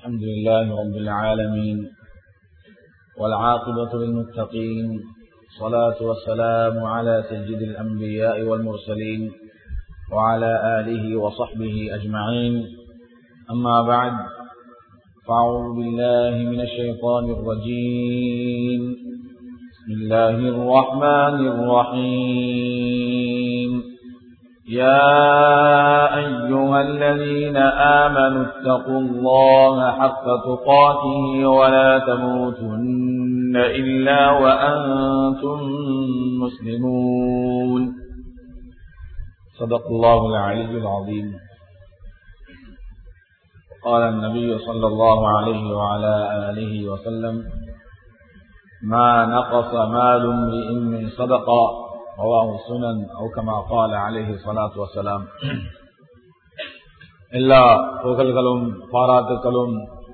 الحمد لله رب العالمين والعاقبة للمتقين الصلاة والسلام على سيد الأنبياء والمرسلين وعلى آله وصحبه أجمعين أما بعد فأعوذ بالله من الشيطان الرجيم بسم الله الرحمن الرحيم يا أيها الذين آمنوا اتقوا الله حق تقاته ولا تموتن إلا وأنتم مسلمون صدق الله العلي العظيم قال النبي صلى الله عليه وعلى آله وسلم ما نقص مال امرئ من صدقه رواه السنن أو كما قال عليه الصلاة والسلام எல்லா புகழ்களும் பாராட்டுகளும்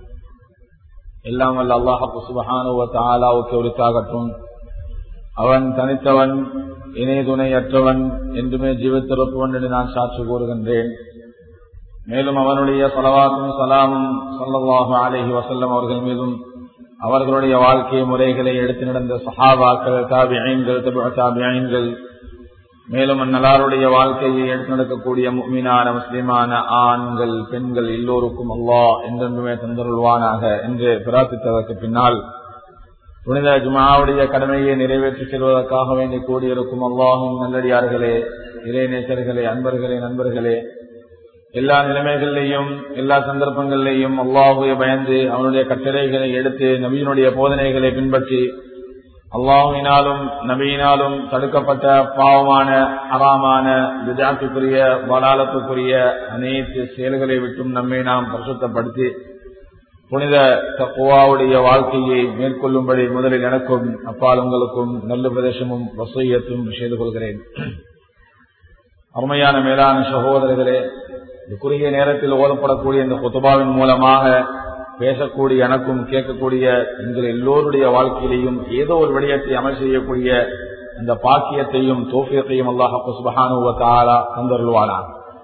எல்லாம் வல்ல அல்லாஹு சுபஹானுவ தாலாவுக்கு உரித்தாகட்டும் அவன் தனித்தவன் இணை துணையற்றவன் என்றுமே ஜீவித்திருப்பவன் என்று நான் சாட்சி கூறுகின்றேன் மேலும் அவனுடைய சலவாத்தும் சலாமும் சல்லாஹு அலஹி வசல்லம் அவர்கள் மீதும் அவர்களுடைய வாழ்க்கை முறைகளை எடுத்து நடந்த சஹாபாக்கள் தாபியங்கள் தாபியங்கள் மேலும் அந்நலாருடைய வாழ்க்கையை எடுத்து நடக்கக்கூடிய மீனான முஸ்லிமான ஆண்கள் பெண்கள் எல்லோருக்கும் அல்லா என்றென்றுமே தந்தருள்வானாக என்று பிரார்த்தித்ததற்கு பின்னால் புனித ஜுமாவுடைய கடமையை நிறைவேற்றி செல்வதற்காக வேண்டி கூடியிருக்கும் அல்லாஹும் நல்லடியார்களே இறைநேசர்களே அன்பர்களே நண்பர்களே எல்லா நிலைமைகளிலையும் எல்லா சந்தர்ப்பங்களிலையும் அல்லாஹுவை பயந்து அவனுடைய கட்டளைகளை எடுத்து நபியினுடைய போதனைகளை பின்பற்றி அல்லாஹுவினாலும் நபியினாலும் தடுக்கப்பட்ட பாவமான அறாமான விஜாத்துக்குரிய வலாலத்துக்குரிய அனைத்து செயல்களை விட்டும் நம்மை நாம் பரிசுத்தப்படுத்தி புனித தக்குவாவுடைய வாழ்க்கையை மேற்கொள்ளும்படி முதலில் எனக்கும் அப்பால் உங்களுக்கும் நல்ல பிரதேசமும் வசையத்தும் செய்து கொள்கிறேன் அருமையான மேலான சகோதரர்களே குறுகிய நேரத்தில் ஓதப்படக்கூடிய இந்த குத்துபாவின் மூலமாக பேசக்கூடிய எனக்கும் கேட்கக்கூடிய எங்கள் எல்லோருடைய வாழ்க்கையிலையும் ஏதோ ஒரு விடயத்தை அமல் செய்யக்கூடிய அந்த பாக்கியத்தையும் தோஃபியத்தையும் அல்லாஹ் சுபஹானுவத்தாரா தந்தருள்வானா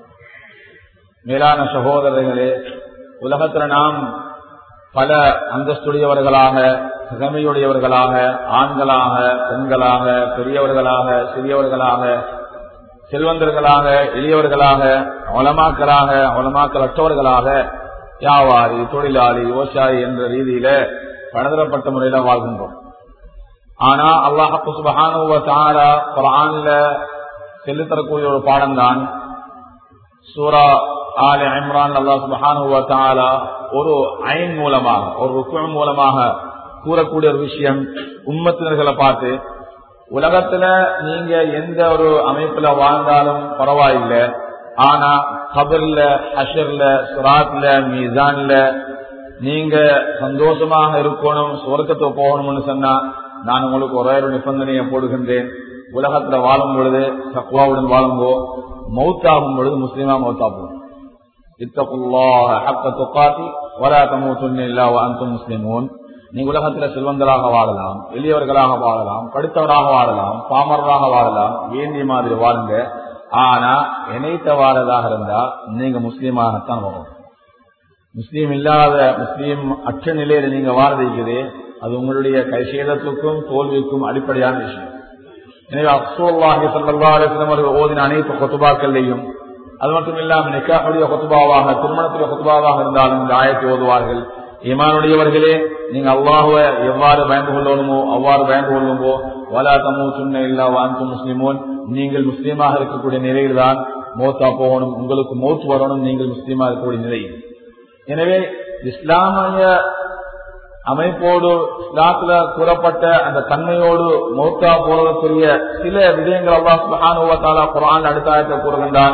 மேலான சகோதரர்களே உலகத்துல நாம் பல அந்தஸ்துடையவர்களாக திறமையுடையவர்களாக ஆண்களாக பெண்களாக பெரியவர்களாக சிறியவர்களாக செல்வந்தர்களாக எளியவர்களாக அவலமாக்களாக அவலமாக்கல் அற்றவர்களாக வியாபாரி தொழிலாளி விவசாயி என்ற ரீதியில பலதரப்பட்ட முறையில வாழ்கின்றோம் ஆனா அல்லாஹு சுபஹானுவத்தாரா குரான்ல சொல்லித்தரக்கூடிய ஒரு பாடம் தான் சூரா ஆல இம்ரான் அல்லா சுபஹானுவத்தாரா ஒரு ஐன் மூலமாக ஒரு ருக்குவம் மூலமாக கூறக்கூடிய ஒரு விஷயம் உம்மத்தினர்களை பார்த்து உலகத்துல நீங்க எந்த ஒரு அமைப்புல வாழ்ந்தாலும் பரவாயில்லை ஆனா கபர்ல அஷர்ல சுராத்ல மீசான்ல நீங்க சந்தோஷமாக இருக்கணும் சுவர்க்கத்தை போகணும்னு சொன்னா நான் உங்களுக்கு ஒரே ஒரு நிபந்தனையை போடுகின்றேன் உலகத்துல வாழும் பொழுது சக்வாவுடன் வாழும்போ மௌத்தாகும் பொழுது முஸ்லீமா மௌத்தாகும் முஸ்லிமோன் நீங்க உலகத்துல செல்வந்தராக வாழலாம் எளியவர்களாக வாழலாம் படித்தவராக வாழலாம் பாமரராக வாழலாம் வேண்டிய மாதிரி வாழுங்க ஆனா இணைத்த வாழதாக இருந்தா நீங்க முஸ்லீமாகத்தான் வரும் முஸ்லீம் இல்லாத முஸ்லீம் அற்ற நிலையில நீங்க வாழ்றது அது உங்களுடைய கைசேதத்துக்கும் தோல்விக்கும் அடிப்படையான விஷயம் எனவே அப்சோல்லாஹி சல்லாஸ்லம் அவர்கள் ஓதின அனைத்து கொத்துபாக்கள்லையும் அது மட்டும் இல்லாமல் நிக்காவுடைய கொத்துபாவாக திருமணத்துடைய கொத்துபாவாக இருந்தாலும் இந்த ஆயத்தை ஓதுவார்கள் ஈமானுடையவர்களே நீங்க அல்லாஹுவ எவ்வாறு பயந்து கொள்ளணுமோ அவ்வாறு பயந்து கொள்ளும்போ வலா தமு சுண்ண இல்லா வாந்து முஸ்லிமோன் நீங்கள் முஸ்லீமாக இருக்கக்கூடிய நிலையில் தான் மோத்தா போகணும் உங்களுக்கு மோத்து வரணும் நீங்கள் முஸ்லீமா இருக்கக்கூடிய நிலையில் எனவே இஸ்லாமிய அமைப்போடு இஸ்லாத்துல கூறப்பட்ட அந்த தன்மையோடு மௌத்தா போறதற்குரிய சில விடயங்கள் அல்லா சுபானுவத்தாலா குரான் அடுத்த ஆயத்தை கூறுகின்றான்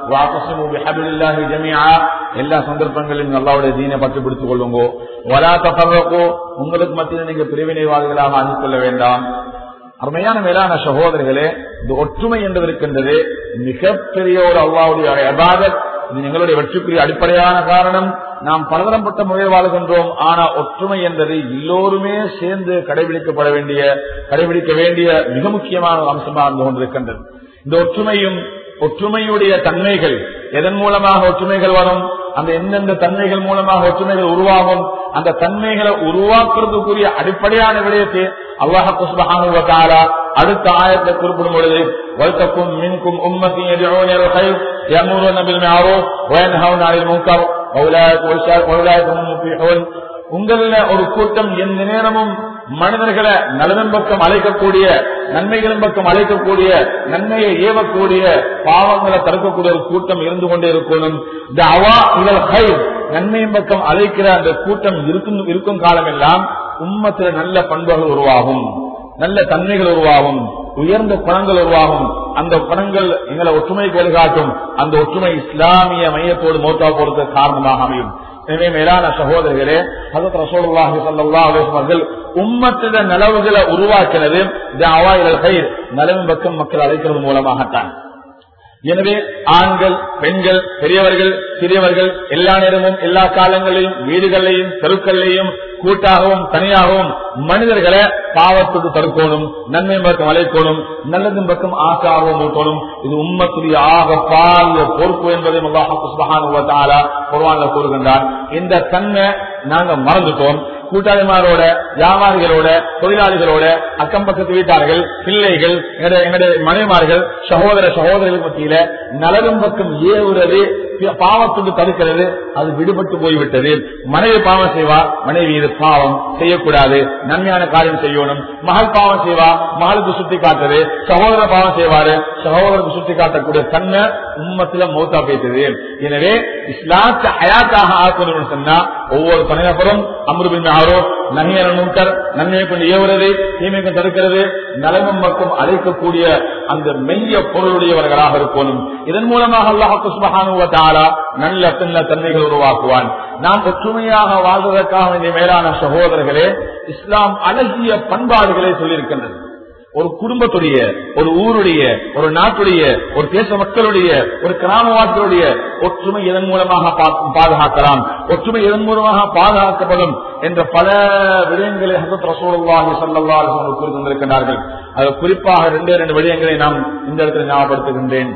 எல்லா சந்தர்ப்பங்களிலும் அல்லாவுடைய தீனை பற்றி பிடித்துக் கொள்ளுங்கோ வலா தப்போ உங்களுக்கு மத்தியில் நீங்க பிரிவினைவாதிகளாக அணிக்கொள்ள வேண்டாம் அருமையான மேலான சகோதரர்களே இந்த ஒற்றுமை என்பது இருக்கின்றது மிகப்பெரிய ஒரு அல்லாவுடைய அபாதத் இது எங்களுடைய வெற்றிக்குரிய அடிப்படையான காரணம் நாம் பலதரப்பட்ட முறையில் வாழ்கின்றோம் ஆனா ஒற்றுமை என்பது எல்லோருமே சேர்ந்து கடைபிடிக்கப்பட வேண்டிய கடைபிடிக்க வேண்டிய மிக முக்கியமான ஒரு அம்சமாக இருந்து கொண்டிருக்கின்றது இந்த ஒற்றுமையும் ஒற்றுமையுடைய தன்மைகள் எதன் மூலமாக ஒற்றுமைகள் வரும் அந்த எந்தெந்த தன்மைகள் மூலமாக ஒற்றுமைகள் உருவாகும் அந்த தன்மைகளை உருவாக்குறதுக்குரிய அடிப்படையான விடயத்தை அல்லாஹ் சுபஹானுவத்தாரா அடுத்த ஆயத்தை குறிப்பிடும் பொழுது வல்தக்கும் மின்கும் உம்மத்தின் எதிரோனியல் خير يأمرون بالمعروف وينهون عن المنكر وأولئك هم المفلحون உங்கள ஒரு கூட்டம் எந்த நேரமும் மனிதர்களை நலனின் பக்கம் அழைக்கக்கூடிய நன்மைகளின் பக்கம் அழைக்கக்கூடிய நன்மையை ஏவக்கூடிய பாவங்களை தடுக்கக்கூடிய ஒரு கூட்டம் இருந்து கொண்டே இருக்கணும் இந்த அவா இவள் ஹை நன்மையின் பக்கம் அழைக்கிற அந்த கூட்டம் இருக்கும் இருக்கும் காலம் எல்லாம் உம்மத்தில் நல்ல பண்புகள் உருவாகும் நல்ல தன்மைகள் உருவாகும் உயர்ந்த குணங்கள் உருவாகும் அந்த குணங்கள் எங்களை ஒற்றுமைக்கு வழிகாட்டும் அந்த ஒற்றுமை இஸ்லாமிய மையத்தோடு மோத்தா போறதுக்கு காரணமாக அமையும் எனவே மேலான சகோதரர்களே ஹசத் ரசோல்லாஹி சல்லா அலுவலர்கள் உம்மத்திட நலவுகளை உருவாக்கினது நலவின் பக்கம் மக்கள் அழைக்கிறது மூலமாகத்தான் எனவே ஆண்கள் பெண்கள் பெரியவர்கள் சிறியவர்கள் எல்லா நேரமும் எல்லா காலங்களிலும் வீடுகளையும் தெருக்கள்லையும் கூட்டாகவும் தனியாகவும் மனிதர்களை பாவத்துக்கு தடுக்கணும் நன்மை பக்கம் அழைக்கணும் நல்லதின் பக்கம் ஆசாகவும் ஊட்டணும் இது உண்மத்துடைய ஆக பால் பொறுப்பு என்பதை குர்வான்ல கூறுகின்றார் இந்த தன்மை நாங்க மறந்துட்டோம் கூட்டாளிமாரோட வியாபாரிகளோட தொழிலாளிகளோட அக்கம் பக்கத்து வீட்டார்கள் பிள்ளைகள் எங்களுடைய மனைமார்கள் சகோதர சகோதரர்கள் மத்தியில நலரும் பக்கம் ஏவுறது பாவத்துக்கு தடுக்கிறது அது விடுபட்டு போய்விட்டது மனைவி பாவம் செய்வா மனைவி இது பாவம் செய்யக்கூடாது நன்மையான காரியம் செய்யணும் மகள் பாவம் செய்வா மகளுக்கு சுட்டி காட்டுறது சகோதர பாவம் செய்வாரு சகோதரருக்கு சுட்டி காட்டக்கூடிய தன்மை உம்மத்துல மௌத்தா பேசுது எனவே இஸ்லாத்தை ஹயாத்தாக ஆக்கணும்னு சொன்னா ஒவ்வொரு தனிநபரும் அமிர்பின் ஆரோ நன்மையான நன்மையை கொண்டு ஏவுறது தீமைக்கு தடுக்கிறது நலமும் மற்றும் அழைக்கக்கூடிய அந்த மெய்ய பொருளுடையவர்களாக இருக்கணும் இதன் மூலமாக அல்லாஹாலா நல்ல பின்ன தன்மைகள் உருவாக்குவான் நாம் ஒற்றுமையாக வாழ்வதற்காக வேண்டிய மேலான சகோதரர்களே இஸ்லாம் அழகிய பண்பாடுகளை சொல்லியிருக்கின்றது ஒரு குடும்பத்துடைய ஒரு ஊருடைய ஒரு நாட்டுடைய ஒரு தேச மக்களுடைய ஒரு கிராமவாசிகளுடைய ஒற்றுமை இதன் மூலமாக பாதுகாக்கலாம் ஒற்றுமை இதன் மூலமாக பாதுகாக்கப்படும் என்ற பல விடயங்களை ஹசத் ரசூலுல்லாஹி ஸல்லல்லாஹு அலைஹி வஸல்லம் கூறியிருக்கின்றார்கள் அது குறிப்பாக ரெண்டே ரெண்டு விடயங்களை நாம் இந்த இடத்துல ஞாபகப்படுத்துகின்றேன்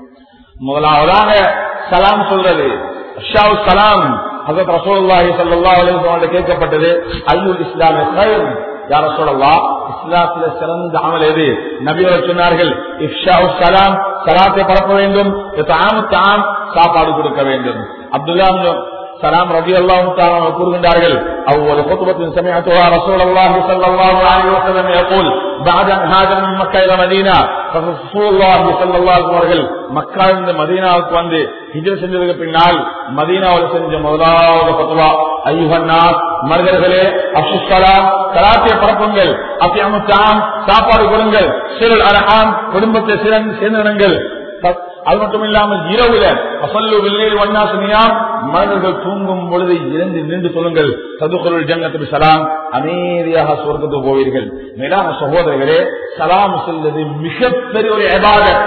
முதலாவதாக சலாம் சொல்றது அஷாவு சலாம் ஹசத் ரசூலுல்லாஹி ஸல்லல்லாஹு அலைஹி வஸல்லம் கேட்கப்பட்டது ஐயுல் இஸ்லாமிய ஹைர் யார சொல்லலாம் இஸ்லாத்துல சிறந்த அமல் எது நபியவர் சொன்னார்கள் இஃப்ஷா சலாம் சலாத்தை பரப்ப வேண்டும் தாம் சாப்பாடு கொடுக்க வேண்டும் அப்துல்லா சலாம் ரபி அல்லாஹு கூறுகின்றார்கள் அவ்வளவு خطبة سمعتها رسول الله صلى الله عليه وسلم يقول بعد أن هاجر من مكة إلى مدينة رسول الله صلى الله عليه அவர்கள் மக்கா இருந்து மதீனாவுக்கு வந்து ஹிஜ்ர செஞ்சதுக்கு பின்னால் மதீனாவில் செஞ்ச முதலாவது பத்துவா ஐயுகன்னா மனிதர்களே அசுஸ்கலா கலாத்திய பரப்புங்கள் அத்தியாமத்தாம் சாப்பாடு கொடுங்கள் சிறல் அரகாம் குடும்பத்தை சிறந்து சேர்ந்திடுங்கள் அது மட்டும் இல்லாமல் இரவுல அசல்லு வெள்ளையில் வண்ணாசனியாம் மனிதர்கள் தூங்கும் பொழுது இறந்து நின்று சொல்லுங்கள் சதுகுருள் ஜங்கத்து சலாம் அமைதியாக சொர்க்கத்து போவீர்கள் மேலான சகோதரர்களே சலாம் செல்வது மிகப்பெரிய ஒரு எபாதத்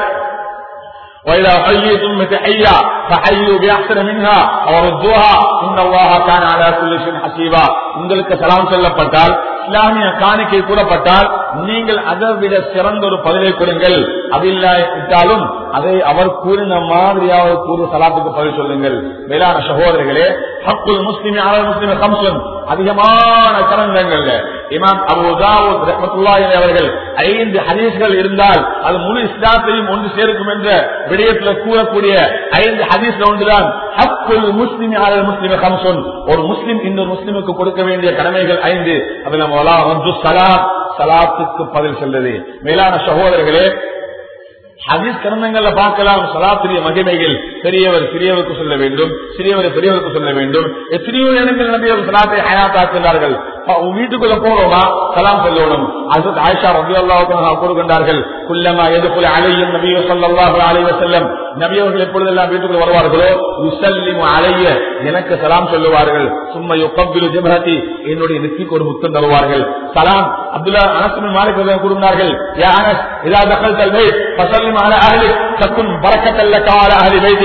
وإذا حييتم بتحية فحيوا بأحسن منها أو ردوها إن الله كان على كل شيء حسيبا உங்களுக்கு சலாம் சொல்லப்பட்டால் இஸ்லாமிய காணிக்கை கூறப்பட்டால் நீங்கள் அதை விட சிறந்த ஒரு பதிலை கொடுங்கள் அதில்லாவிட்டாலும் அதை அவர் கூறின மாதிரியாவது கூறு சலாத்துக்கு பதில் சொல்லுங்கள் மேலான சகோதரர்களே ஹக்குல் முஸ்லிம் அலல் முஸ்லிம் கம்சன் அதிகமான கரங்கள்ல இமாம் அபுதாவூத் ரஹமத்துல்லாஹி அவர்கள் ஐந்து ஹதீஸ்கள் இருந்தால் அது முழு இஸ்லாத்தையும் ஒன்று சேர்க்கும் என்ற விடயத்தில் கூறக்கூடிய ஐந்து ஹதீஸ்ல ஒன்றுதான் ஹக்குல் முஸ்லிம் அலல் முஸ்லிம் கம்சன் ஒரு முஸ்லிம் இன்னொரு முஸ்லிமுக்கு கொடுக்க வேண்டிய கடமைகள் ஐந்து அதுல முதலாம் சலாம் சலாத்துக்கு பதில் செல்வது மேலான சகோதரர்களே ஹதீஸ் கரணங்கள்ல பார்க்கலாம் சலாத்துடைய மகிமைகள் பெரியவர் சிறியவருக்கு சொல்ல வேண்டும் சிறியவர் பெரியவருக்கு சொல்ல வேண்டும் எத்தனையோ இடங்கள் நபியவர் சலாத்தை ஹயாத்தாக்குகிறார்கள் வீட்டுக்குள்ள போறோமா சலாம் சொல்லணும் அது ஆயிஷா ரபி அல்லாவுக்கு கூறுகின்றார்கள் குல்லமா எதுக்குள்ள அலையும் நபியோ சொல்லல்லாஹு அலைவ செல்லம் நபியவர்கள் எப்பொழுதெல்லாம் வீட்டுக்குள்ள வருவார்களோ யுசல்லிம் அலைய எனக்கு சலாம் சொல்லுவார்கள் சும்மா யுக்கபிலு ஜிபஹதி என்னுடைய நெத்திக்கு ஒரு முத்தம் தருவார்கள் சலாம் அப்துல்லா அனசுமின் மாலிக் கூறுகிறார்கள் யா அனஸ் இதா தகல் தல்வை பசல்லிம் அல அஹலி தக்குன் பரக்கத்தல்ல கால அஹலி வைதி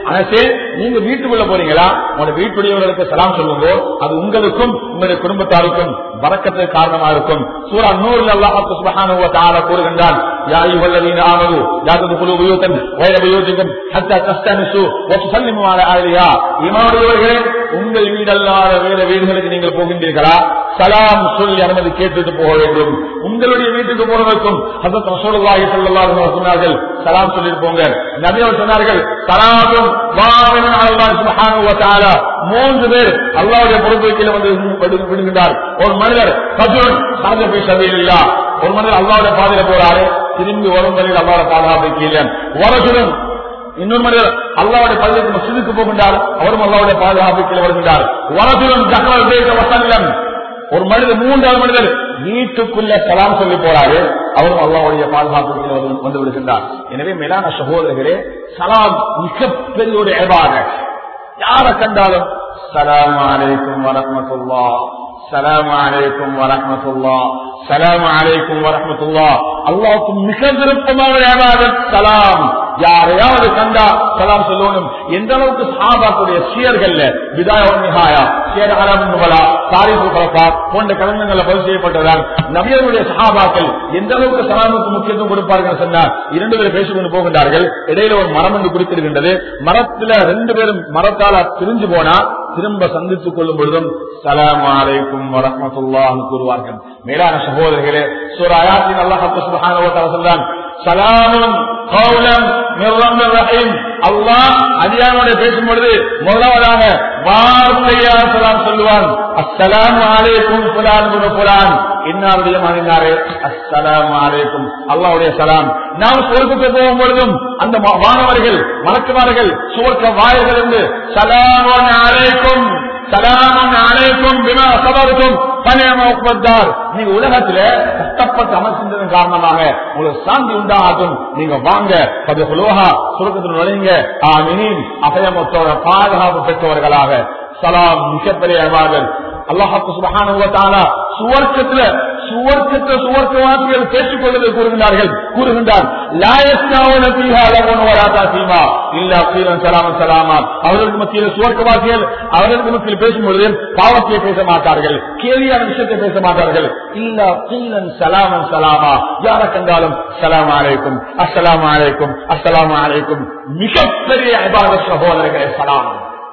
அரசே நீங்க வீட்டுக்குள்ள போறீங்களா உங்களோட வீட்டுடையவர்களுக்கு சலாம் சொல்லுங்க அது உங்களுக்கும் உங்களுடைய குடும்பத்தாருக்கும் வரக்கத்துக்கு காரணமா இருக்கும் சூரா நூறு அல்லாஹ் சுப்ஹானஹு வ தஆலா கூறுகின்றான் யா அய்யுஹல்லதீன ஆமனு லா ததுகுலு புயூதன் غير بيوتكم حتى تستأنسوا وتسلموا على أهلها ஈமானுடையவர்களே உங்கள் வீடல்லாத வேற வீடுகளுக்கு நீங்கள் போகின்றீர்களா சலாம் சொல்லி அனுமதி கேட்டுட்டு போக வேண்டும் உங்களுடைய வீட்டுக்கு போறதற்கும் ஹசரத் ரசூலுல்லாஹி ஸல்லல்லாஹு அலைஹி வஸல்லம் சொன்னார்கள் சலாம் சொல்லிட்டு போங்க நபி அவர்கள் சொன்னார்கள் சலாமும் வாமின் அல்லாஹ் சுப்ஹானஹு வ தஆலா மூன்று பேர் அல்லாஹ்வுடைய பொறுப்பு கீழே வந்து விடு- விடுகின்றார் ஒரு மனிதர் ரஜுல் சரஜ பி சபீலில்லாஹ் ஒரு மனிதர் அல்லாஹ்வுடைய பாதையில போறாரு திரும்பி வரும் வரையில் அல்லாஹ்வுடைய பாதுகாப்பு கீழே வரஜுலன் இன்னொரு மனிதர் அல்லாவுடைய பள்ளிக்கு மசிதுக்கு போகின்றார் அவரும் அல்லாவுடைய பாதுகாப்புக்கு வருகின்றார் வரதுடன் தகவல் பேச வசல்லம் ஒரு மனிதர் மூன்றாவது மனிதர் வீட்டுக்குள்ள சலாம் சொல்லி போறாரு அவரும் அல்லாவுடைய பாதுகாப்புக்கு வந்து- வந்து விடுகின்றார் எனவே மேலான சகோதரர்களே சலாம் மிகப்பெரிய ஒரு ஏவாக யாரை கண்டாலும் சலாம் அலைக்கும் வரமத்துல்லா சலாம் அலைக்கும் வரமத்துல்லா சலாம் அலைக்கும் வரமத்துல்லா அல்லாவுக்கு மிக விருப்பமான ஏவாதத் சலாம் யாரையாவது கண்டா சலாம் சொல்லணும் எந்த அளவுக்கு சாபாக்குடைய சியர்கள்ல விதாய நிகாயா சேர் அலம் நுபலா தாரிஃபு கலப்பா போன்ற கலந்தங்களை பதிவு செய்யப்பட்டதால் நபியருடைய சஹாபாக்கள் எந்த அளவுக்கு சலாமுக்கு முக்கியத்துவம் கொடுப்பார்கள் சொன்னார் இரண்டு பேர் பேசிக்கொண்டு போகின்றார்கள் இடையில ஒரு மரம் என்று குறிப்பிடுகின்றது மரத்துல ரெண்டு பேரும் மரத்தால பிரிஞ்சு போனா திரும்ப சந்தித்துக் கொள்ளும் பொழுதும் சலாம் அலைக்கும் வரமத்துல்லாஹ் கூறுவார்கள் மேலான சகோதரர்களே சூராயாத்தின் அல்லாஹ் சுப்ஹானஹு வ தஆலா சொல்றான் சலாமும் கௌலம் மிர்ரம் ரஹீம் அல்லாஹ் அடியானோட பேசும் பொழுது முதலாவதாக வார்த்தையா சலாம் சொல்லுவான் அஸ்ஸலாமு அலைக்கும் புலான் குரு புலான் இன்னாருடைய மகனாரே அஸ்ஸலாமு அலைக்கும் அல்லாஹ்வுடைய சலாம் நாம் சொர்க்கத்துக்கு போகும் பொழுதும் அந்த மா- மாணவர்கள் மலக்குமார்கள் சுவர்க்க வாயர்கள் என்று சலாமுன் அலைக்கும் சலாமுன் அலைக்கும் பிமா சபர்க்கும் பனியம உப்பத்தார் நீங்க உலகத்துல கஷ்டப்பட்டு அமைச்சிருந்ததன் காரணமாக உங்களுக்கு சாந்தி உண்டாகும் நீங்க வாங்க பது குலோகா சுருக்கத்தில் நுழைங்க ஆமீன் அபயமத்தோட பாதுகாப்பு பெற்றவர்களாக சலாம் மிகப்பெரிய அவாதல் அல்லாஹாக்கு சுபஹானஹு வ தஆலா சுவர்க்கத்துல சுவர்க்கத்துல சுவர்க்கவாசிகள் பேசிக் கொள்வதை கூறுகின்றார்கள் கூறுகின்றார் லா யஸ்னாவுன ஃபீஹா லகுன் வலா தாசீமா இல்லா கீலன் சலாமன் சலாமா அவர்களுக்கு மத்தியில் சுவர்க்கவாசிகள் அவர்களுக்கு மத்தியில் பேசும்பொழுது பாவத்தை பேச மாட்டார்கள் கேலியான விஷயத்தை பேச மாட்டார்கள் இல்லா கீலன் சலாமன் சலாமா யாரை கண்டாலும் சலாம் அலைக்கும் அஸ்ஸலாமு அலைக்கும் அஸ்ஸலாமு அலைக்கும் மிகப்பெரிய இபாதத் சகோதரர்களே சலாம்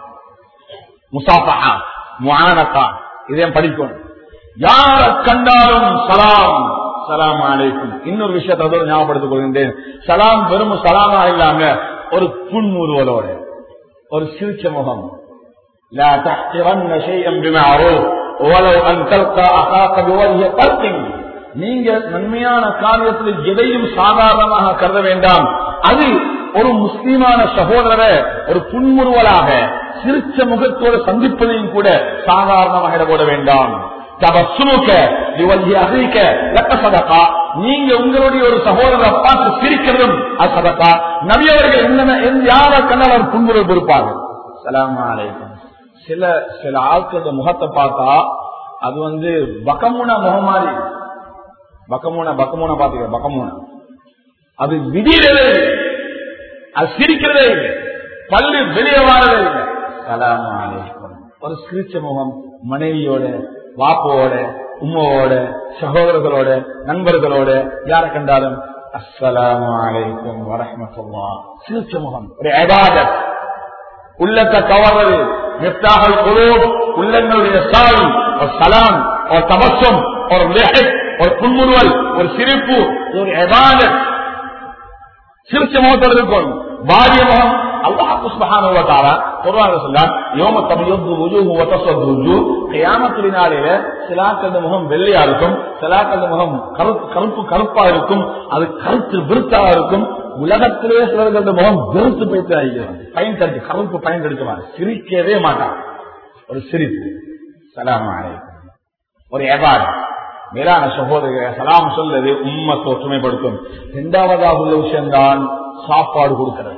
முசாஃபஹா முஆனகா இதையும் படிக்கணும் யார கண்டாலும் சலாம் சலாம் அலைக்கும் இன்னொரு விஷயத்தை அதோட ஞாபகப்படுத்திக் கொள்கின்றேன் சலாம் வெறும் சலாமா இல்லாம ஒரு புன்முறுவலோட ஒரு சிரிச்ச முகம் لا تحقرن شيئا بمعروف ولو ان تلقى اخاك بوجه طلق நீங்க நன்மையான காரியத்தில் எதையும் சாதாரணமாக கருத வேண்டாம் அது ஒரு முஸ்லீமான சகோதரரை ஒரு புன்முறுவலாக சிரிச்ச முகத்தோடு சந்திப்பதையும் கூட சாதாரணமாக இடப்பட வேண்டாம் தபசுமுக லிவல்ஹி அஹீக லக்க சதகா நீங்க உங்களுடைய ஒரு சகோதரரை பார்த்து சிரிக்கிறதும் அது சதகா நபி அவர்கள் என்ன எந்த யாரை கண்ணால் புன்முறுவல் பொறுப்பார்கள் சலாம் அலைக்கும் சில சில ஆட்களோட முகத்தை பார்த்தா அது வந்து பக்கமுனா முகம் மாதிரி பக்கமுனா பக்கமுனா பாத்துக்க பக்கமுனா அது விதிரதே இல்லை. அது சிரிக்கிறதே இல்லை பல்லு வெளியே வாழவே இல்லை சலாம் அலைக்கும் ஒரு சிரிச்ச முகம் மனைவியோட வாப்போட உம்மாவோட சகோதரர்களோட நண்பர்களோட யாரை கண்டாலும் அஸ்ஸலாமு அலைக்கும் வரஹ்மத்துல்லாஹ் சிரிச்ச முகம் ஒரு இபாதத் உள்ளத்தை கவர்வது மிப்தாகல் குரூப் உள்ளங்களுடைய சாவி ஒரு சலாம் ஒரு தபசம் ஒரு லிஹக், ஒரு புன்முறுவல் ஒரு சிரிப்பு ஒரு இபாதத் சிரிச்ச முகத்தோடு இருக்கும் பாரிய முகம் அல்லாஹ் சுப்ஹானஹு வ தஆலா குர்ஆன்ல சொல்றான் யௌம தபியது வுஜூஹு வ தஸ்வது வுஜூஹ் கியாமத்துல் நாளில சிலாக்கள் முகம் வெள்ளையா இருக்கும் சிலாக்கள் முகம் கருப்பு கருப்பு கருப்பா இருக்கும் அது கருத்து விருத்தா இருக்கும் உலகத்திலே சிலர்கள் முகம் வெறுத்து போய்த்து ஆகிக்கிறோம் பயன் கடிச்சு கருப்பு பயன் கடிச்சுவாங்க சிரிக்கவே மாட்டான் ஒரு சிரிப்பு சலாம் அலைக்கும் ஒரு எபார் மேலான சகோதரர் சலாம் சொல்றது உம்மத்தை ஒற்றுமைப்படுத்தும் இரண்டாவதாக உள்ள விஷயம்தான் சாப்பாடு கொடுக்கிறது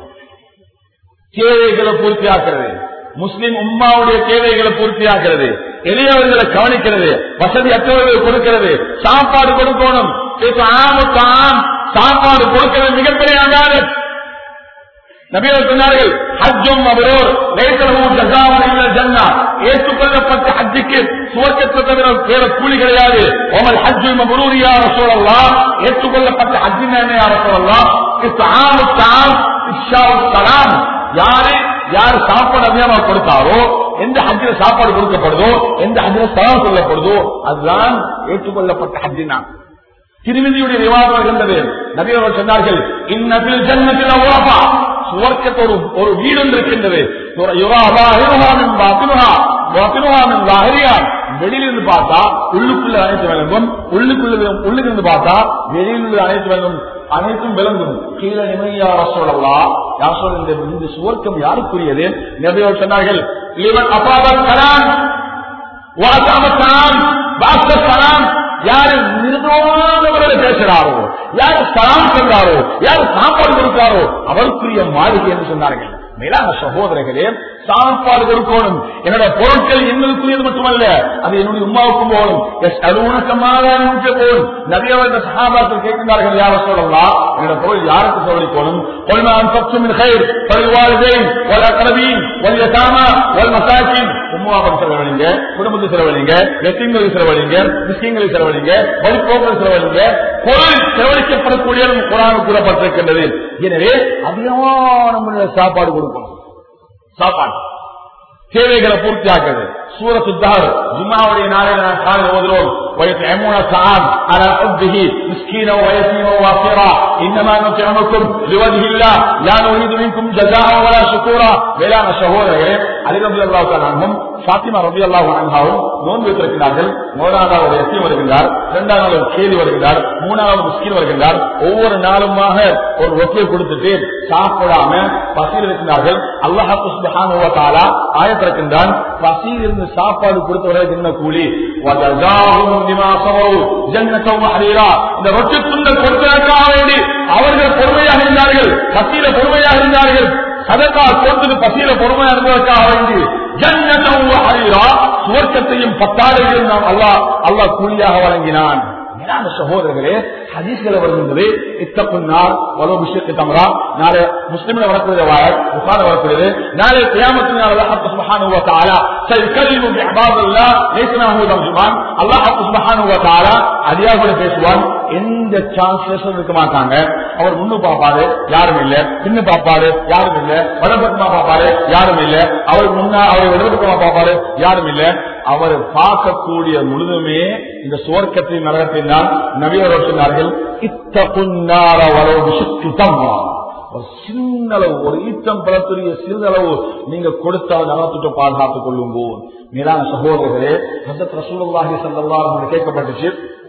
தேவைகளை பூர்த்தியாக்குறது முஸ்லிம் உம்மாவுடைய தேவைகளை பூர்த்தியாக்குறது எளியவர்களை கவனிக்கிறது வசதி அற்றவர்கள் கொடுக்கிறது சாப்பாடு கொடுக்கணும் இப்ப ஆமு தாம் சாப்பாடு கொடுக்கிறது மிகப்பெரிய அங்காரம் நபிகள் சொன்னார்கள் ஹஜ்ஜும் மபரூர் லைசலஹு ஜஸாவுன் இல்லல் ஜன்னah ஏற்றுக்கொள்ளப்பட்ட ஹஜ்ஜுக்கு சுவர்க்கத்தை தவிர வேற கூலி கிடையாது ஓமல் ஹஜ்ஜுல் மபரூர் யா ரசூலல்லாஹ் ஏற்றுக்கொள்ளப்பட்ட ஹஜ்ஜின் என்ன யா ரசூலல்லாஹ் இஸ்ஆமு தஆம் இஃஷாஉ ஸலாம் யாரு யார் சாப்பாடு அதிகமா கொடுத்தாரோ எந்த ஹஜ்ஜில சாப்பாடு கொடுக்கப்படுதோ எந்த ஹஜ்ஜில சலாம் சொல்லப்படுதோ அதுதான் ஏற்றுக்கொள்ளப்பட்ட ஹஜ்ஜினா திருமதியுடைய விவாதம் இருந்தது நபியவர்கள் சொன்னார்கள் இன்னத்தில் ஜன்னத்தில் உறவா சுவர்க்கத்து ஒரு ஒரு வீடு ஒன்று இருக்கின்றது வெளியிலிருந்து பார்த்தா உள்ளுக்குள்ள அனைத்து விளங்கும் உள்ளுக்குள்ள உள்ளிருந்து பார்த்தா வெளியிலுள்ள அனைத்து விளங்கும் அனைத்தும் விளங்கும் கீழே நிமையார சொல்லலாம் யார் சொல்ல இந்த இந்த சுவர்க்கம் யாருக்குரியது நபியவர் சொன்னார்கள் இவன் அப்பாவல் கலான் வாசாமத்தான் பாஸ்கத்தான் யாரு மிருதுவானவர்களை பேசுறாரோ யாரு சலாம் சொல்றாரோ யாரு சாப்பாடு கொடுத்தாரோ அவருக்குரிய மாளிகை என்று சொன்னார்கள் மேலான சகோதரர்களே சாப்பாடு கொடுக்கணும் என்னோட பொருட்கள் எங்களுக்குரியது மட்டுமல்ல அது என்னுடைய உமாவுக்கும் போகணும் எஸ் அலுவலகமாக போகணும் நிறைய சகாபாக்கள் கேட்கின்றார்கள் யார சொல்லலாம் என்னோட பொருள் யாருக்கு செலவழிக்கணும் கொள்மான் பச்சுமின் கயிர் பரிவாழ்தேன் வல் அக்ரபீன் வல் யதாமா வல் மசாக்கின் உம்மாவுக்கு செலவழிங்க குடும்பத்தை செலவழிங்க எத்திங்களுக்கு செலவழிங்க மிஸ்கிங்களுக்கு செலவழிங்க வழிபோக்கள் செலவழிங்க பொருள் செலவழிக்கப்படக்கூடிய குரான் கூறப்பட்டிருக்கின்றது எனவே அதிகமான முறையில் சாப்பாடு கொடுக்கணும் சாப்பாடு தேவைகளை பூர்த்தி ஆக்குது சூரத்து தார் ஜும்மாவுடைய நாளில் நான் காலையில் ஓதுறோம் ويطعمون الطعام على حبه مسكينا ويتيما واسرا انما نطعمكم لوجه الله لا نريد منكم جزاء ولا شكورا வேளாண் சகோதரர்களே அலி ரபி அல்லாஹ் அன்ஹும் ஃபாத்திமா ரபி அல்லாஹ் அன்ஹாவும் நோன்பு வைத்திருக்கிறார்கள் முதலாவது அவர் எஸ்ஸி வருகின்றார் இரண்டாவது நாள் கேள்வி வருகின்றார் மூணாவது முஸ்கீன் வருகின்றார் ஒவ்வொரு நாளுமாக ஒரு ரொட்டியை கொடுத்துட்டு சாப்பிடாம பசியில் இருக்கிறார்கள் அல்லாஹு சுப்ஹானஹு வ தஆலா ஆயத்திருக்கின்றான் பசியில் இருந்து சாப்பாடு கொடுத்தவர்களுக்கு என்ன கூலி வஜஸாஹும் பிமா ஸபரு ஜன்னத்தம் வஹரீரா இந்த ரொட்டி துண்டை கொடுத்ததற்காக வேண்டி அவர்கள் பொறுமையாக இருந்தார்கள் பசியில பொறுமையாக இருந்தார்கள் சதக்கா கொடுத்தது பசியில பொறுமையாக இருந்ததற்காக வேண்டி ஜன்னத்தம் வஹரீரா சுவர்க்கத்தையும் பத்தாடையும் நாம் அல்லாஹ் அல்லாஹ் கூலியாக வழங்கினான் மேலான சகோதரர்களே ஹதீஸ்களை வருகின்றது இத்தப்புன்னார் வலோ விஷயத்து தமரா நாளை முஸ்லிமில் வரக்கூடிய வாயர் புகார வரக்கூடியது நாளை கியாமத்து நாள் அல்லாஹ் சுப்ஹானஹு வ தஆலா சைகல்லிமு பிஇபாதில்லாஹ் லைஸ லஹு தர்ஜுமான் அல்லாஹ் சுப்ஹானஹு வ தஆலா அடியார்களோட பேசுவான் எந்த சான்சஸும் இருக்க மாட்டாங்க அவர் முன்னு பாப்பாரு யாரும் இல்ல பின்னு பாப்பாரு யாரும் இல்ல வடபக்கமா பாப்பாரு யாரும் இல்ல அவருக்கு முன்னா அவர் இடதுபக்கமா பாப்பாரு யாரும் இல்ல அவர் பார்க்கக்கூடிய முழுதுமே இந்த சுவர்க்கத்தை நரகத்தின் தான் நபியவர் சொன்னார்கள் இத்தகுன்னார வரவு விசுத்தம் ஒரு சின்னளவு ஒரு ஈட்டம் பலத்துடைய சிறிதளவு நீங்க கொடுத்தால் நலத்துட்டு பாதுகாத்துக் கொள்ளுங்கோ மேலான சகோதரர்களே ஹசத் ரசூலுல்லாஹி ஸல்லல்லாஹு அலைஹி கேட்கப்பட்டுச்சு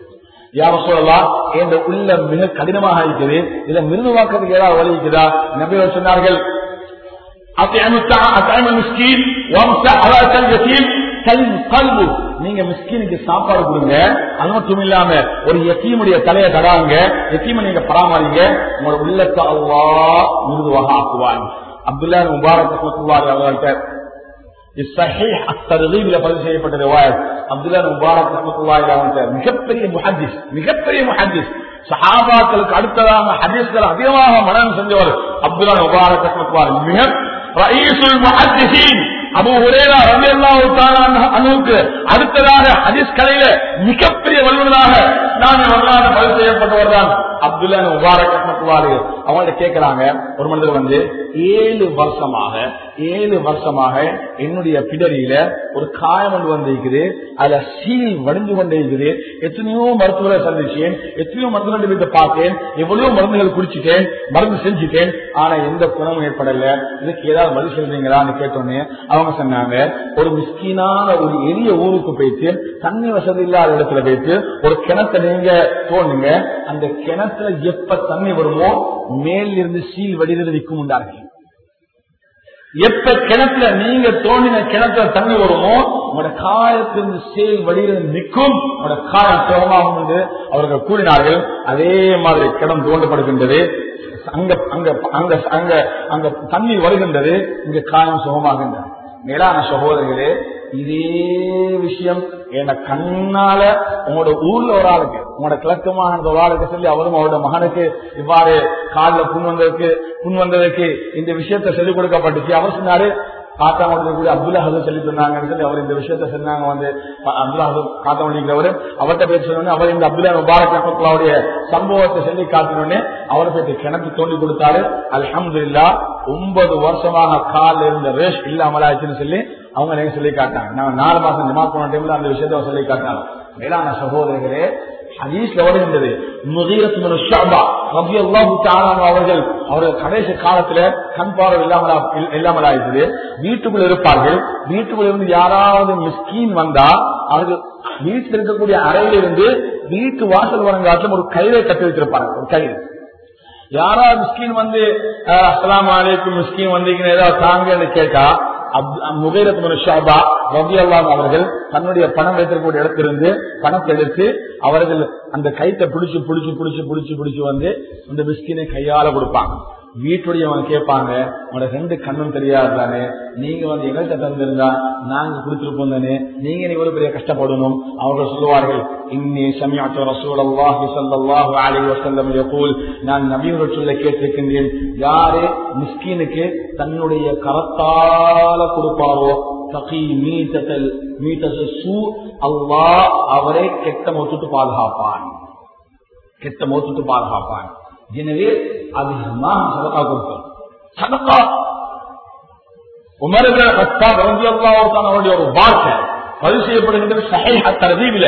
யார சொல்லலாம் என்ற உள்ள மிக கடினமாக இருக்குது இதை மிருதுவாக்கிறதுக்கு ஏதாவது வழி இருக்குதா நபியவர் சொன்னார்கள் நீங்க மிஸ்கினுக்கு சாப்பாடு கொடுங்க அது மட்டும் இல்லாம ஒரு எத்தீமுடைய தலையை தராங்க எத்தீமை நீங்க பராமரிங்க உங்களோட உள்ளத்தை அவ்வா மிருதுவாக ஆக்குவான் அப்துல்லா முபாரக் ரஹ்மத்துல்லாஹி அவர்கள்ட்ட பதிவு செய்யப்பட்ட ரிவாயத் அப்துல்லா முபாரக் ரஹ்மத்துல்லாஹி அவர்கள்ட்ட மிகப்பெரிய முஹத்திஸ் மிகப்பெரிய முஹத்திஸ் சஹாபாக்களுக்கு அடுத்ததாக ஹதீஸ்கள் அதிகமாக மனநம் செஞ்சவர் அப்துல்லா முபாரக் ரஹ்மத்துல்லாஹி மிக ரயீசுல் முஹத்திஸீன் அபு ஹுரேரா ரலியல்லாஹு தஆலா அன்ஹுக்கு அடுத்ததாக ஹதீஸ் கலையில மிகப்பெரிய வல்லுநராக நான் வரலாறு பதிவு செய்யப்பட்டவர் தான் அப்துல்லா முபாரக் ரஹ்மத்துல்லாஹி அவங்கள்ட்ட கேட்கிறாங்க ஒரு மனிதர் வந்து ஏழு வருஷமாக ஏழு வருஷமாக என்னுடைய பிடரியில ஒரு காயம் ஒன்று வந்திருக்குது அதுல சீல் வடிஞ்சு கொண்டே இருக்குது எத்தனையோ மருத்துவரை சந்திச்சேன் எத்தனையோ மருத்துவர்கள் வீட்டை பார்த்தேன் எவ்வளவோ மருந்துகள் குடிச்சிட்டேன் மருந்து செஞ்சுட்டேன் ஆனா எந்த குணமும் ஏற்படல இதுக்கு ஏதாவது பதில் சொல்றீங்களான்னு கேட்டோன்னே அவங்க சொன்னாங்க ஒரு மிஸ்கீனான ஒரு எளிய ஊருக்கு போயிட்டு தண்ணி வசதி இல்லாத இடத்துல போயிட்டு ஒரு கிணத்தை நீங்க தோணுங்க அந்த கிணத்துல எப்ப தண்ணி வருமோ மேல் இருந்து சீல் வடிகிறது நிற்கும் உண்டார்கள் எப்ப கிணத்துல நீங்க தோண்டின கிணத்துல தண்ணி வருமோ உங்களோட காயத்திலிருந்து சேல் வடிகிறது நிற்கும் உங்களோட காயம் சுகமாகும் என்று அவர்கள் கூறினார்கள் அதே மாதிரி கிணம் தோண்டப்படுகின்றது அங்க அங்க அங்க அங்க அங்க தண்ணி வருகின்றது இங்க காயம் சுகமாகின்றது மேலான சகோதரர்களே இதே விஷயம் என் கண்ணால உங்களோட ஊர்ல ஒரு ஆளுக்கு உங்களோட கிழக்கு மாகாண ஒரு ஆளுக்கு சொல்லி அவரும் அவரோட மகனுக்கு இவ்வாறு காலில் புண் வந்ததுக்கு புண் வந்ததுக்கு இந்த விஷயத்த சொல்லிக் கொடுக்கப்பட்டுச்சு அவர் சொன்னாரு காத்தா முடிக்கக்கூடிய அப்துல்லா ஹசர் சொல்லி சொன்னாங்கன்னு சொல்லி அவர் இந்த விஷயத்த சொன்னாங்க வந்து அப்துல்லா ஹசர் காத்தா முடிக்கிறவர் அவர்கிட்ட பேர் சொன்னோடனே அவர் இந்த அப்துல்லா முபாரக் ரஹமத்துல்லாவுடைய சம்பவத்தை சொல்லி காட்டினோடனே அவரை போயிட்டு கிணத்து தோண்டி கொடுத்தாரு அல்ஹம்துல்லா ஒன்பது வருஷமாக காலில் இருந்த ரேஷ் இல்லாமல் ஆச்சுன்னு சொல்லி அவங்க எனக்கு சொல்லி காட்டாங்க நான் நாலு மாசம் ஜமா போன டைம்ல அந்த விஷயத்த அவர் சொல்லி காட்டாங்க மேலான சகோதரர்களே ஹதீஸ்ல வருகின்றது முகீரத்து ஷாபா ரபி அல்லாஹு அவர்கள் அவர்கள் கடைசி காலத்துல கண் பார்வை இல்லாமல் இல்லாமல் ஆயிடுது வீட்டுக்குள்ள இருப்பார்கள் வீட்டுக்குள்ள இருந்து யாராவது மிஸ்கீன் வந்தா அவர்கள் வீட்டில் இருக்கக்கூடிய அறையில இருந்து வீட்டு வாசல் வரங்காட்டிலும் ஒரு கயிறை கட்டி வச்சிருப்பாங்க ஒரு கயிறு யாராவது மிஸ்கின் வந்து அஸ்லாம் அலைக்கும் மிஸ்கின் வந்தீங்கன்னு ஏதாவது தாங்கன்னு கேட்டா முகைரத் ஷாபா ரவி அல்லாம் அவர்கள் தன்னுடைய பணம் வைத்திருக்கக்கூடிய இடத்திலிருந்து பணத்தை எடுத்து அவர்கள் அந்த கைத்தை பிடிச்சு பிடிச்சு பிடிச்சு பிடிச்சு பிடிச்சு வந்து அந்த மிஸ்கினை கையால கொடுப்பாங்க வீட்டுடையவங்க கேட்பாங்க உங்களோட ரெண்டு கண்ணும் தெரியாது தானே நீங்க வந்து எங்கள்கிட்ட தந்திருந்தா நாங்க கொடுத்துருப்போம் தானே நீங்க இவ்வளவு பெரிய கஷ்டப்படணும் அவர்கள் சொல்லுவார்கள் இன்னி சமயத்து ரசூலல்லாஹி ஸல்லல்லாஹு அலைஹி வஸல்லம் யகூல் நான் நபியுடைய சொல்ல கேட்டிருக்கின்றேன் யாரு மிஸ்கீனுக்கு தன்னுடைய கரத்தால கொடுப்பாரோ தகி மீட்டல் மீட்டல் சூ அல்லாஹ் அவரை கெட்ட மொத்துட்டு பாதுகாப்பான் கெட்ட மொத்துட்டு பாதுகாப்பான் எனவே அதிகமாக சதக்கா கொடுத்தோம் சதக்கா உமர்கள் அவருடைய ஒரு வார்த்தை பதிவு செய்யப்படுகின்றது சஹைஹ தரதீவில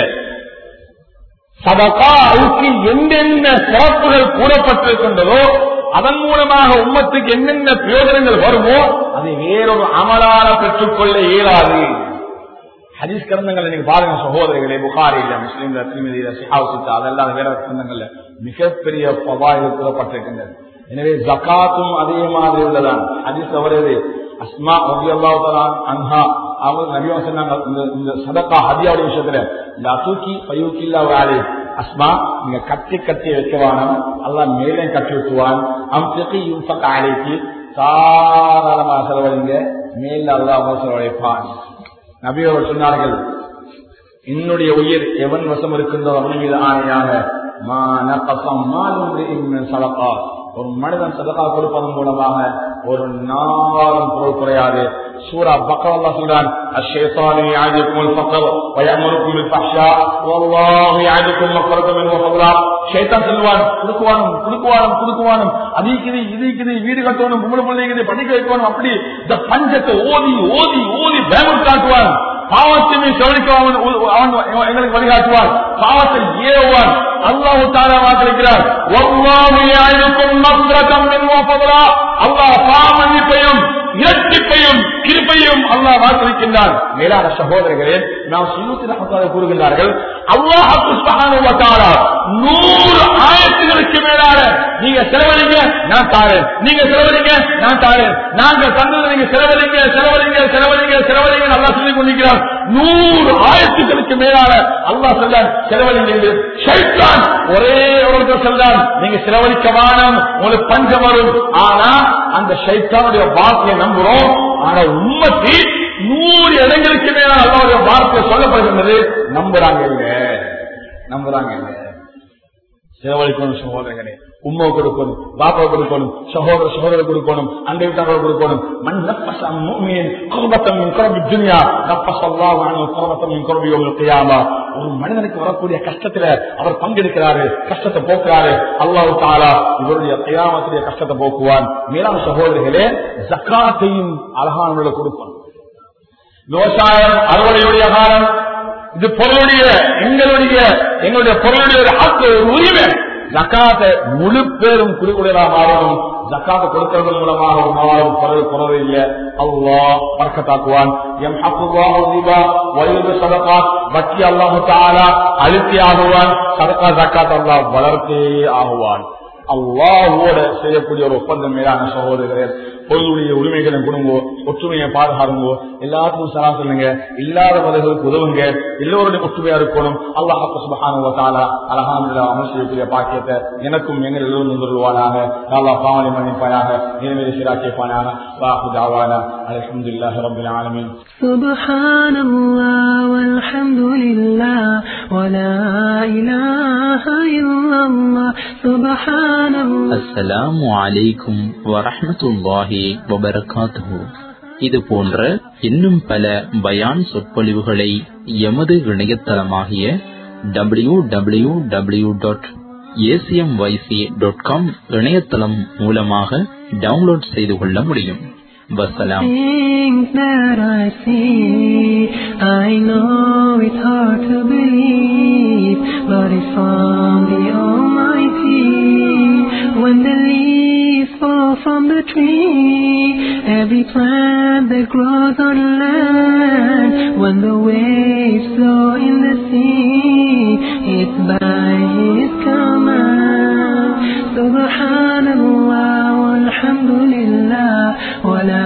சதகாவுக்கு என்னென்ன சிறப்புகள் கூறப்பட்டிருக்கின்றதோ அதன் மூலமாக உம்மத்துக்கு என்னென்ன பிரயோஜனங்கள் வருமோ அதை வேறொரு அமலான பெற்றுக்கொள்ள இயலாது ஹதீஸ் கிரந்தங்கள் நீங்க பாருங்க சகோதரிகளே புகாரில முஸ்லீம்ல திருமதியில சிஹாவுசித்தா அதெல்லாம் வேற கிரந்தங்கள்ல மிகப்பெரிய பவாயில் கூறப்பட்டிருக்கின்றது எனவே ஜக்காத்தும் அதே மாதிரி உள்ளதான் ஹதீஸ் வருது அஸ்மா ரவி அன்ஹா அவங்க நபியா சொன்னாங்க இந்த சதக்கா ஹதியாவுடைய விஷயத்துல லசூக்கி பயூக்கில்லா வேலை அஸ்மா நீங்க கட்டி கட்டி வைக்கவானம் எல்லாம் மேலே கட்டி விட்டுவான் அம்சக்கு யூசக் ஆலைக்கு தாராளமாக செலவழிங்க மேல அல்லாஹ் செலவழிப்பான் நபியவர் சொன்னார்கள் என்னுடைய உயிர் எவன் வசம் இருக்கின்றோ அவன் மீது ஆணையாக சலக்கா ஒரு மனிதன் சதகா கொடுப்பதன் மூலமாக ஒரு நாளும் பொருள் குறையாது சூரா பக்கவல்லா சொல்றான் الشيطان يعدكم الفقر ويأمركم بالفحشاء والله يعدكم مغفرة منه وفضلا ஷைத்தான் சொல்லுவான் குடுக்குவானும் குடுக்குவானும் குடுக்குவானும் அதிக்குது இதுக்குது வீடு கட்டணும் கும்பல பிள்ளைங்க படிக்க வைக்கணும் அப்படி இந்த பஞ்சத்தை ஓதி ஓதி ஓதி பயமும் காட்டுவான் பாவத்தையுமே கவனிக்க அவன் எங்களுக்கு வழிகாட்டுவான் பாவத்தை ஏவுவான் அல்லாஹு தாரா வாக்களிக்கிறார் அல்லாஹ் பாமன்னிப்பையும் இரட்டிப்பையும் கிருப்பையும் அல்லாஹ் வாக்களிக்கின்றான் மேலான சகோதரர்களே நாம் சுயூத்தி ரஹமத்தாக கூறுகின்றார்கள் அல்லாஹால நூறு ஆயிரத்துகளுக்கு மேலான நீங்க செலவழிங்க நான் தாரேன் நீங்க செலவழிங்க நான் தாரேன் நாங்கள் தந்தது நீங்க செலவழிங்க செலவழிங்க செலவழிங்க செலவழிங்க நல்லா சொல்லிக் கொண்டிருக்கிறார் நூறு ஆயிரத்துகளுக்கு மேலான அல்லாஹ் சொல்றான் செலவழிங்க ஷைத்தான் ஒரே ஒருத்தர் சொல்றான் நீங்க செலவழிக்க வானம் உங்களுக்கு பஞ்சம் வரும் ஆனா அந்த ஷைத்தானுடைய வார்த்தையை நம்புறோம் ஆனா உண்மத்தி நூறு இடங்களுக்கு மேல அல்லாவுடைய வார்த்தை சொல்லப்படுகின்றது நம்புறாங்க இல்ல நம்புறாங்க இல்ல செலவழிக்கணும் சகோதரர்களே உம்மை கொடுக்கணும் பாப்பா கொடுக்கணும் சகோதர சகோதரர் கொடுக்கணும் அண்டை வீட்டாளர் கொடுக்கணும் மண் நப்பசம் மூமியின் குர்பத்தம் குரபி துனியா நப்பசல்லாஹு அன்ஹு குர்பத்தம் குரபி யௌமில் கியாமா ஒரு மனிதனுக்கு வரக்கூடிய கஷ்டத்துல அவர் பங்கெடுக்கிறாரு கஷ்டத்தை போக்குறாரு அல்லாஹ் தாலா இவருடைய கியாமத்துடைய கஷ்டத்தை போக்குவான் மேலான சகோதரிகளே ஜக்காத்தையும் அழகானவர்களை கொடுக்கணும் விவசாயம் அறுவடையுடைய காலம் இது பொருளுடைய எங்களுடைய எங்களுடைய பொருளுடைய ஒரு ஹக்கு ஒரு உரிமை ஜக்காத்தை முழு பேரும் குடிக்குடியதாக மாறணும் ஜக்காத்தை கொடுக்கறது மூலமாக ஒரு மாறும் பொருள் குறவு இல்லை அல்லா பறக்கத்தாக்குவான் எம் ஹக்குவா ரிபா வயது சதகா வட்டி அல்லாஹு தாலா அழுத்தி ஆகுவான் சதகா ஜக்காத் அல்லாஹ் வளர்த்தே ஆகுவான் அல்லாஹோட செய்யக்கூடிய ஒரு ஒப்பந்தம் மேலான சகோதரர்கள் பொருளுடைய உரிமைகளை கொடுங்கோ ஒற்றுமையை பாதுகாருங்கோ எல்லாத்துக்கும் சலா சொல்லுங்க இல்லாதவர்களுக்கு உதவுங்க எல்லோருடைய ஒற்றுமையா இருக்கணும் அல்லாஹ் சுபஹானு தாலா அலஹாமுல்லா அமல் செய்யக்கூடிய பாக்கியத்தை எனக்கும் எங்கள் எல்லோரும் தந்துருவானாக அல்லாஹ் பாவனை மன்னிப்பாயாக இனிமேல் சீராக்கியப்பானாக வாஹு தாவானா அலமதுல்லாஹி ரபில் ஆலமீன் سبحان الله والحمد لله ولا إله إلا الله سبحان الله அஸ்ஸலாமு அலைக்கும் வரஹ்மத்துல்லாஹி வபரகாத்துஹு இது போன்ற இன்னும் பல பயான் சொற்பொழிவுகளை எமது இணையதளமாகிய W W W dot ACMYC dot com இணையதளம் மூலமாக டவுன்லோட் செய்து கொள்ள முடியும் வசலாம் Things that I see, I know it's hard to believe, but it's from the Almighty. When the leaves fall from the tree, every plant that grows on land, when the waves flow in the sea, it's by His command. Subhanallah, walhamdulillah, wa la